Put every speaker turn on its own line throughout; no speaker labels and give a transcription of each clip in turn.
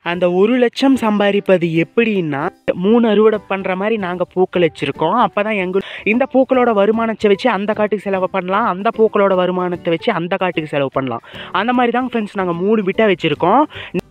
அந்த ஒரு லட்சம் சம்பாதிப்பது எப்படின்னா மூணு அறுவடை பண்ணுற மாதிரி நாங்கள் பூக்கள் வச்சுருக்கோம் அப்போ தான் எங்கள் இந்த பூக்களோட வருமானத்தை வச்சு அந்த காட்டுக்கு செலவு பண்ணலாம் அந்த பூக்களோட வருமானத்தை வச்சு அந்த காட்டுக்கு செலவு பண்ணலாம் அந்த மாதிரி தான் ஃப்ரெண்ட்ஸ் நாங்கள் மூணு பிட்டாக வச்சுருக்கோம்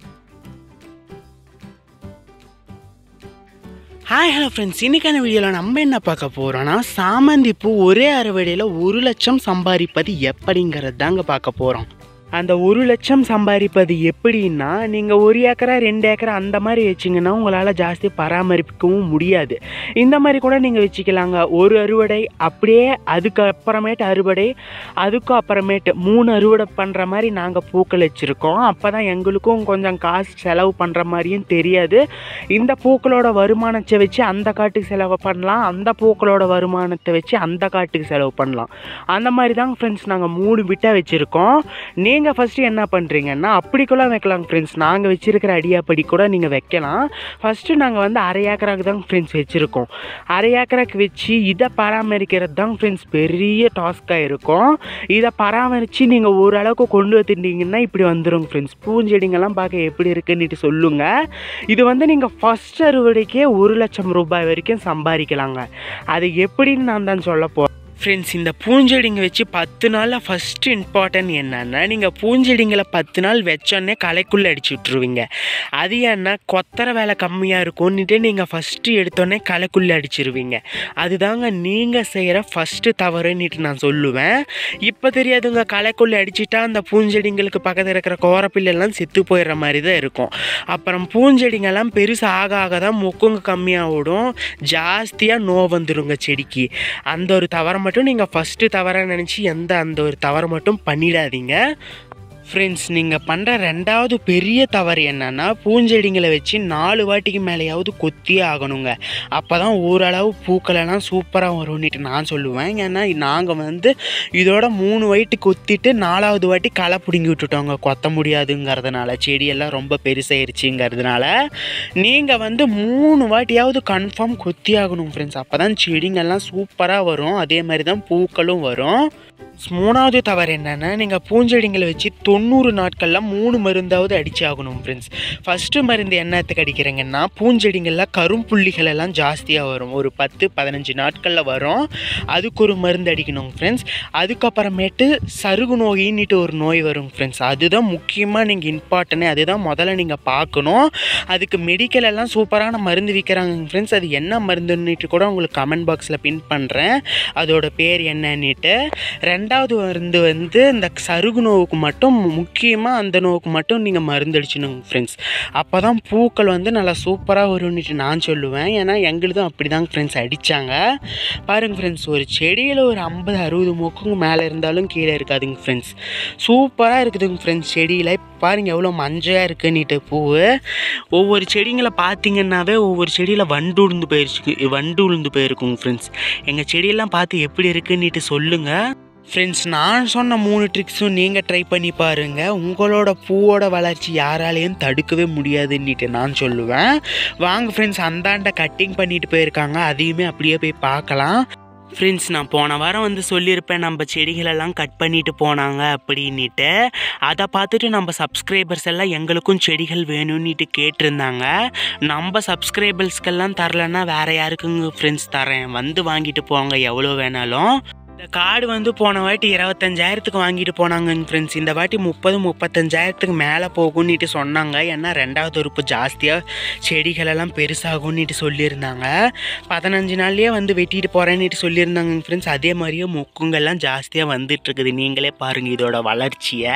ஹாய் ஹலோ ஃப்ரெண்ட்ஸ் இன்றைக்கான வீடியோவில் நம்ம என்ன பார்க்க போகிறோன்னா சாமந்தி பூ ஒரே அறுவடையில் ஒரு லட்சம் சம்பாதிப்பது எப்படிங்கிறது தாங்க பார்க்க போகிறோம் அந்த ஒரு லட்சம் சம்பாதிப்பது எப்படின்னா நீங்கள் ஒரு ஏக்கரா ரெண்டு ஏக்கரா அந்த மாதிரி வச்சிங்கன்னா உங்களால் ஜாஸ்தி பராமரிக்கவும் முடியாது இந்த மாதிரி கூட நீங்கள் வச்சுக்கலாங்க ஒரு அறுவடை அப்படியே அதுக்கு அப்புறமேட்டு அறுவடை அதுக்கும் அப்புறமேட்டு மூணு அறுவடை பண்ணுற மாதிரி நாங்கள் பூக்கள் வச்சுருக்கோம் அப்போ தான் எங்களுக்கும் கொஞ்சம் காசு செலவு பண்ணுற மாதிரியும் தெரியாது இந்த பூக்களோட வருமானத்தை வச்சு அந்த காட்டுக்கு செலவு பண்ணலாம் அந்த பூக்களோட வருமானத்தை வச்சு அந்த காட்டுக்கு செலவு பண்ணலாம் அந்த மாதிரி தாங்க ஃப்ரெண்ட்ஸ் நாங்கள் மூணு பிட்டாக வச்சுருக்கோம் நீங்கள் ஃபஸ்ட்டு என்ன பண்ணுறீங்கன்னா அப்படி கூட வைக்கலாம் ஃப்ரெண்ட்ஸ் நாங்கள் வச்சுருக்கிற அடியாப்படி கூட நீங்கள் வைக்கலாம் ஃபஸ்ட்டு நாங்கள் வந்து அரை ஏக்கராக்கு தான் ஃப்ரெண்ட்ஸ் வச்சுருக்கோம் அரை ஏக்கராக்கு வச்சு இதை பராமரிக்கிறது தான் ஃப்ரெண்ட்ஸ் பெரிய டாஸ்க்காக இருக்கும் இதை பராமரித்து நீங்கள் ஓரளவுக்கு கொண்டு வந்துட்டீங்கன்னா இப்படி வந்துடும் ஃப்ரெண்ட்ஸ் பூஞ்செடிங்கெல்லாம் பார்க்க எப்படி இருக்குன்னுட்டு சொல்லுங்கள் இது வந்து நீங்கள் ஃபஸ்ட் அறுவடைக்கே ஒரு லட்சம் ரூபாய் வரைக்கும் சம்பாதிக்கலாங்க அது எப்படின்னு நான் தான் சொல்ல போகிறேன் ஃப்ரெண்ட்ஸ் இந்த பூஞ்செடிங்க வச்சு பத்து நாளில் ஃபஸ்ட்டு இம்பார்ட்டன்ட் என்னன்னா நீங்கள் பூஞ்செடிங்களை பத்து நாள் வச்சோன்னே களைக்குள்ளே அடிச்சு விட்ருவீங்க அது ஏன்னா கொத்தர வேலை கம்மியாக இருக்கும்னுட்டு நீங்கள் ஃபஸ்ட்டு எடுத்தோடனே களைக்குள்ளே அடிச்சிருவீங்க அதுதாங்க நீங்கள் செய்கிற ஃபஸ்ட்டு தவறுன்னுட்டு நான் சொல்லுவேன் இப்போ தெரியாதுங்க களைக்குள்ளே அடிச்சிட்டா அந்த பூஞ்செடிங்களுக்கு பக்கத்தில் இருக்கிற கோரப்பில்லாம் செத்து போயிடுற மாதிரி தான் இருக்கும் அப்புறம் பூஞ்செடிங்கெல்லாம் பெருசாக ஆக ஆக தான் மொக்குங்க கம்மியாக ஓடும் ஜாஸ்தியாக நோ வந்துடுங்க செடிக்கு அந்த ஒரு தவறை மட்டும் நீங்கள் ஃபஸ்ட்டு தவறாக நினச்சி எந்த அந்த ஒரு தவறை மட்டும் பண்ணிடாதீங்க ஃப்ரெண்ட்ஸ் நீங்கள் பண்ணுற ரெண்டாவது பெரிய தவறு என்னென்னா பூஞ்செடிங்களை வச்சு நாலு வாட்டிக்கு மேலேயாவது கொத்தியே ஆகணுங்க அப்போ தான் ஓரளவு பூக்களெல்லாம் சூப்பராக வரும்னுட்டு நான் சொல்லுவேன் ஏன்னா நாங்கள் வந்து இதோட மூணு வாட்டி கொத்திட்டு நாலாவது வாட்டி களை பிடுங்கி விட்டுட்டோங்க கொத்த முடியாதுங்கிறதுனால செடியெல்லாம் ரொம்ப பெருசாயிருச்சுங்கிறதுனால நீங்கள் வந்து மூணு வாட்டியாவது கன்ஃபார்ம் கொத்தி ஆகணும் ஃப்ரெண்ட்ஸ் அப்போ தான் செடிங்கெல்லாம் சூப்பராக வரும் அதே மாதிரி தான் பூக்களும் வரும் மூணாவது தவறு என்னென்னா நீங்கள் பூஞ்செடிங்களை வச்சு தொண்ணூறு நாட்களில் மூணு மருந்தாவது அடிச்சு ஆகணும் ஃப்ரெண்ட்ஸ் ஃபஸ்ட்டு மருந்து என்னத்துக்கு அடிக்கிறீங்கன்னா பூஞ்செடிங்களில் கரும்புள்ளிகள் எல்லாம் ஜாஸ்தியாக வரும் ஒரு பத்து பதினஞ்சு நாட்களில் வரும் அதுக்கு ஒரு மருந்து அடிக்கணும் ஃப்ரெண்ட்ஸ் அதுக்கப்புறமேட்டு சருகு நோயின்னுட்டு ஒரு நோய் வரும் ஃப்ரெண்ட்ஸ் அதுதான் முக்கியமாக நீங்கள் இம்பார்ட்டனே அதுதான் முதல்ல நீங்கள் பார்க்கணும் அதுக்கு மெடிக்கல் எல்லாம் சூப்பரான மருந்து விற்கிறாங்க ஃப்ரெண்ட்ஸ் அது என்ன மருந்துன்னுட்டு கூட உங்களுக்கு கமெண்ட் பாக்ஸில் பின் பண்ணுறேன் அதோட பேர் என்னன்னுட்டு ரெண்டாவது மருந்து வந்து இந்த சருகு நோவுக்கு மட்டும் முக்கியமாக அந்த நோவுக்கு மட்டும் நீங்கள் மருந்து அடிச்சிடணும் ஃப்ரெண்ட்ஸ் அப்போ தான் பூக்கள் வந்து நல்லா சூப்பராக வரும்னுட்டு நான் சொல்லுவேன் ஏன்னா எங்களுதும் அப்படி தாங்க ஃப்ரெண்ட்ஸ் அடித்தாங்க பாருங்க ஃப்ரெண்ட்ஸ் ஒரு செடியில் ஒரு ஐம்பது அறுபது மொக்குங்க மேலே இருந்தாலும் கீழே இருக்காதுங்க ஃப்ரெண்ட்ஸ் சூப்பராக இருக்குதுங்க ஃப்ரெண்ட்ஸ் செடியில் பாருங்க எவ்வளோ மஞ்சளாக இருக்குன்னுட்டு பூ ஒவ்வொரு செடிங்களை பார்த்தீங்கன்னாவே ஒவ்வொரு செடியில் வண்டு உளுந்து போயிருச்சு வண்டு உளுந்து போயிருக்குங்க ஃப்ரெண்ட்ஸ் எங்கள் செடியெல்லாம் பார்த்து எப்படி இருக்குன்னுட்டு சொல்லுங்கள் ஃப்ரெண்ட்ஸ் நான் சொன்ன மூணு ட்ரிக்ஸும் நீங்கள் ட்ரை பண்ணி பாருங்கள் உங்களோட பூவோட வளர்ச்சி யாராலையும் தடுக்கவே முடியாதுன்னுட்டு நான் சொல்லுவேன் வாங்க ஃப்ரெண்ட்ஸ் அந்தாண்ட கட்டிங் பண்ணிட்டு போயிருக்காங்க அதையுமே அப்படியே போய் பார்க்கலாம் ஃப்ரெண்ட்ஸ் நான் போன வாரம் வந்து சொல்லியிருப்பேன் நம்ம செடிகளெல்லாம் கட் பண்ணிட்டு போனாங்க அப்படின்ட்டு அதை பார்த்துட்டு நம்ம சப்ஸ்கிரைபர்ஸ் எல்லாம் எங்களுக்கும் செடிகள் வேணும்னுட்டு கேட்டிருந்தாங்க நம்ம சப்ஸ்கிரைபர்ஸ்க்கெல்லாம் தரலன்னா வேறு யாருக்குங்க ஃப்ரெண்ட்ஸ் தரேன் வந்து வாங்கிட்டு போங்க எவ்வளோ வேணாலும் இந்த கார்டு வந்து போன வாட்டி இருபத்தஞ்சாயிரத்துக்கு வாங்கிட்டு போனாங்க ஃப்ரெண்ட்ஸ் இந்த வாட்டி முப்பது முப்பத்தஞ்சாயிரத்துக்கு மேலே போகும்னுட்டு சொன்னாங்க ஏன்னா ரெண்டாவது உறுப்பு ஜாஸ்தியாக செடிகளெல்லாம் பெருசாகும்னுட்டு சொல்லியிருந்தாங்க பதினஞ்சு நாள்லேயே வந்து வெட்டிட்டு போகிறேன்னுட்டு சொல்லியிருந்தாங்க ஃப்ரெண்ட்ஸ் அதே மாதிரியே மொக்குங்கெல்லாம் ஜாஸ்தியாக வந்துட்டுருக்குது நீங்களே பாருங்கள் இதோட வளர்ச்சியை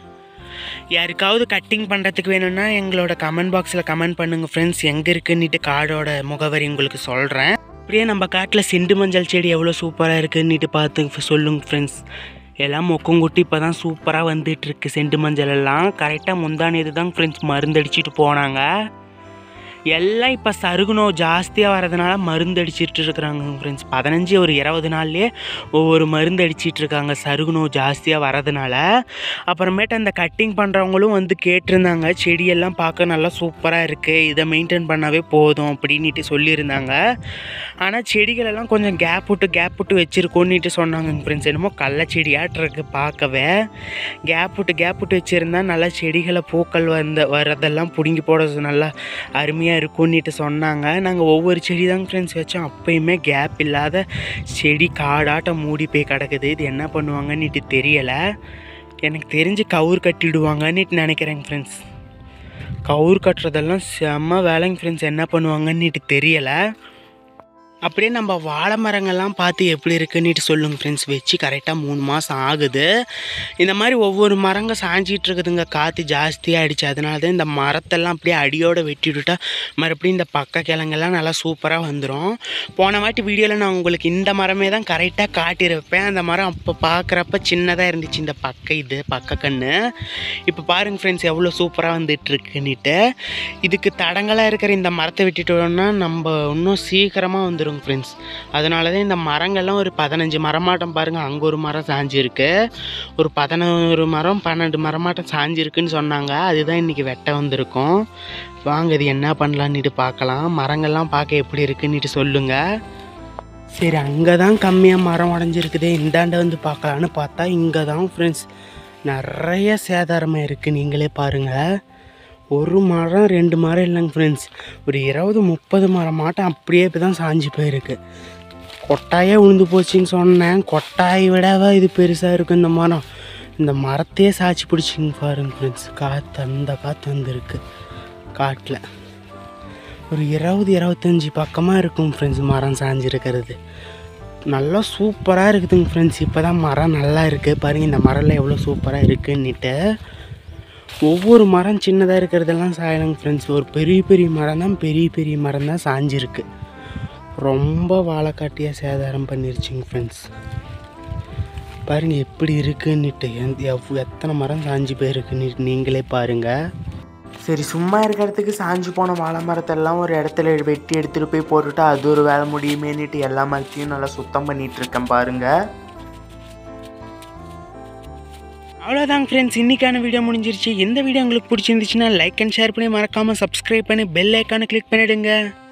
யாருக்காவது கட்டிங் பண்ணுறதுக்கு வேணும்னா எங்களோட கமெண்ட் பாக்ஸில் கமெண்ட் பண்ணுங்கள் ஃப்ரெண்ட்ஸ் எங்கே இருக்குன்னுட்டு கார்டோட முகவரி உங்களுக்கு சொல்கிறேன் அப்படியே நம்ம காட்டில் செண்டு மஞ்சள் செடி எவ்வளோ சூப்பராக இருக்குன்னுட்டு பார்த்து சொல்லுங்க ஃப்ரெண்ட்ஸ் எல்லாம் மொக்கங்குட்டி இப்போ தான் சூப்பராக வந்துட்டுருக்கு செண்டு மஞ்சள் எல்லாம் கரெக்டாக முந்தானேது தான் ஃப்ரெண்ட்ஸ் மருந்தடிச்சிட்டு போனாங்க எல்லாம் இப்போ சருகுணம் ஜாஸ்தியாக வரதுனால மருந்து அடிச்சிட்டு இருக்கிறாங்க ஃப்ரெண்ட்ஸ் பதினஞ்சு ஒரு இருபது நாள்லேயே ஒவ்வொரு மருந்து அடிச்சிட்டு இருக்காங்க சருகுணம் ஜாஸ்தியாக வரதுனால அப்புறமேட்டு அந்த கட்டிங் பண்ணுறவங்களும் வந்து கேட்டிருந்தாங்க செடியெல்லாம் பார்க்க நல்லா சூப்பராக இருக்குது இதை மெயின்டைன் பண்ணாவே போதும் அப்படின்ட்டு சொல்லியிருந்தாங்க ஆனால் செடிகளெல்லாம் கொஞ்சம் கேப் விட்டு கேப் விட்டு வச்சுருக்கோன்னுட்டு சொன்னாங்க ஃப்ரெண்ட்ஸ் என்னமோ கடல செடியாட்டு இருக்கு பார்க்கவே கேப் விட்டு கேப் விட்டு வச்சுருந்தா நல்லா செடிகளை பூக்கள் வந்த வரதெல்லாம் பிடுங்கி போட நல்லா அருமையாக இருக்கும்னுட்டு சொன்னாங்க நாங்கள் ஒவ்வொரு செடி தாங்க ஃப்ரெண்ட்ஸ் வச்சோம் அப்பயுமே கேப் இல்லாத செடி காடாட்டம் மூடி போய் கிடக்குது இது என்ன பண்ணுவாங்கன்னுட்டு தெரியலை எனக்கு தெரிஞ்சு கவுர் கட்டிடுவாங்கன்னுட்டு நினைக்கிறேங்க ஃப்ரெண்ட்ஸ் கவுர் கட்டுறதெல்லாம் செம்ம வேலைங்க ஃப்ரெண்ட்ஸ் என்ன பண்ணுவாங்கன்னுட்டு தெரியலை அப்படியே நம்ம வாழை மரங்கள்லாம் பார்த்து எப்படி இருக்குன்னுட்டு சொல்லுங்க ஃப்ரெண்ட்ஸ் வச்சு கரெக்டாக மூணு மாதம் ஆகுது இந்த மாதிரி ஒவ்வொரு மரங்க சாஞ்சிட்டு இருக்குதுங்க காற்று ஜாஸ்தியாக ஆயிடுச்சு அதனால தான் இந்த மரத்தெல்லாம் அப்படியே அடியோடு வெட்டி விட்டுட்டா மறுபடியும் இந்த பக்க கிழங்கெல்லாம் நல்லா சூப்பராக வந்துடும் போன வாட்டி வீடியோவில் நான் உங்களுக்கு இந்த மரமே தான் கரெக்டாக காட்டியிருப்பேன் அந்த மரம் அப்போ பார்க்குறப்ப சின்னதாக இருந்துச்சு இந்த பக்க இது பக்க கன்று இப்போ பாருங்க ஃப்ரெண்ட்ஸ் எவ்வளோ சூப்பராக வந்துட்டு இருக்குன்னுட்டு இதுக்கு தடங்களாக இருக்கிற இந்த மரத்தை விட்டுட்டோம்னா நம்ம இன்னும் சீக்கிரமாக வந்துடும் ஃப்ரெண்ட்ஸ் அதனால தான் இந்த மரங்கள்லாம் ஒரு பதினஞ்சு மரமாட்டம் பாருங்கள் அங்கே ஒரு மரம் சாஞ்சிருக்கு ஒரு பதினோரு மரம் பன்னெண்டு மரமாட்டம் சாஞ்சிருக்குன்னு சொன்னாங்க அதுதான் இன்றைக்கி வெட்ட வந்திருக்கும் வாங்க இது என்ன பண்ணலான்னுட்டு பார்க்கலாம் மரங்கள்லாம் பார்க்க எப்படி இருக்குன்னுட்டு சொல்லுங்கள் சரி அங்கே தான் கம்மியாக மரம் உடஞ்சிருக்குதே இந்தாண்ட வந்து பார்க்கலான்னு பார்த்தா இங்கே தான் ஃப்ரெண்ட்ஸ் நிறைய சேதாரமாக இருக்குது நீங்களே பாருங்கள் ஒரு மரம் ரெண்டு மரம் இல்லைங்க ஃப்ரெண்ட்ஸ் ஒரு இருபது முப்பது மரம் மாட்டம் அப்படியே இப்போ தான் சாஞ்சு போயிருக்கு கொட்டாயே உளுந்து போச்சுன்னு சொன்னேன் கொட்டாயை விடவா இது பெருசாக இருக்கும் இந்த மரம் இந்த மரத்தையே சாய்ச்சி பிடிச்சிங்க பாருங்க ஃப்ரெண்ட்ஸ் காற்று அந்த காற்று வந்திருக்கு காட்டில் ஒரு இருபது இருபத்தஞ்சி பக்கமாக இருக்கும் ஃப்ரெண்ட்ஸ் மரம் சாஞ்சிருக்கிறது நல்லா சூப்பராக இருக்குதுங்க ஃப்ரெண்ட்ஸ் இப்போ தான் மரம் நல்லா இருக்குது பாருங்கள் இந்த மரம்லாம் எவ்வளோ சூப்பராக இருக்குன்னுட்டு ஒவ்வொரு மரம் சின்னதாக இருக்கிறதெல்லாம் சாயலங்க ஃப்ரெண்ட்ஸ் ஒரு பெரிய பெரிய மரம் தான் பெரிய பெரிய மரம் தான் சாஞ்சிருக்கு ரொம்ப வாழைக்காட்டியாக சேதாரம் பண்ணிருச்சுங்க ஃப்ரெண்ட்ஸ் பாருங்கள் எப்படி இருக்குன்னுட்டு எந்த- எவ் எத்தனை மரம் சாஞ்சு போயிருக்குன்னு நீங்களே பாருங்கள் சரி சும்மா இருக்கிறதுக்கு சாஞ்சு போன வாழை மரத்தெல்லாம் ஒரு இடத்துல வெட்டி எடுத்துகிட்டு போய் போட்டுட்டு அது ஒரு வேலை முடியுமேன்னுட்டு எல்லா மரத்தையும் நல்லா சுத்தம் பண்ணிட்டு இருக்கேன் பாருங்கள் அவ்வளோதாங்க ஃப்ரெண்ட்ஸ் இன்றைக்கான வீடியோ முடிஞ்சிருச்சு இந்த வீடியோ உங்களுக்கு பிடிச்சிருந்துச்சுன்னா லைக் அண்ட் ஷேர் பண்ணி மறக்காமல் சப்ஸ்கிரைப் பண்ணி பெல் ஐக்கானை கிளிக் பண்ணிவிடுங்க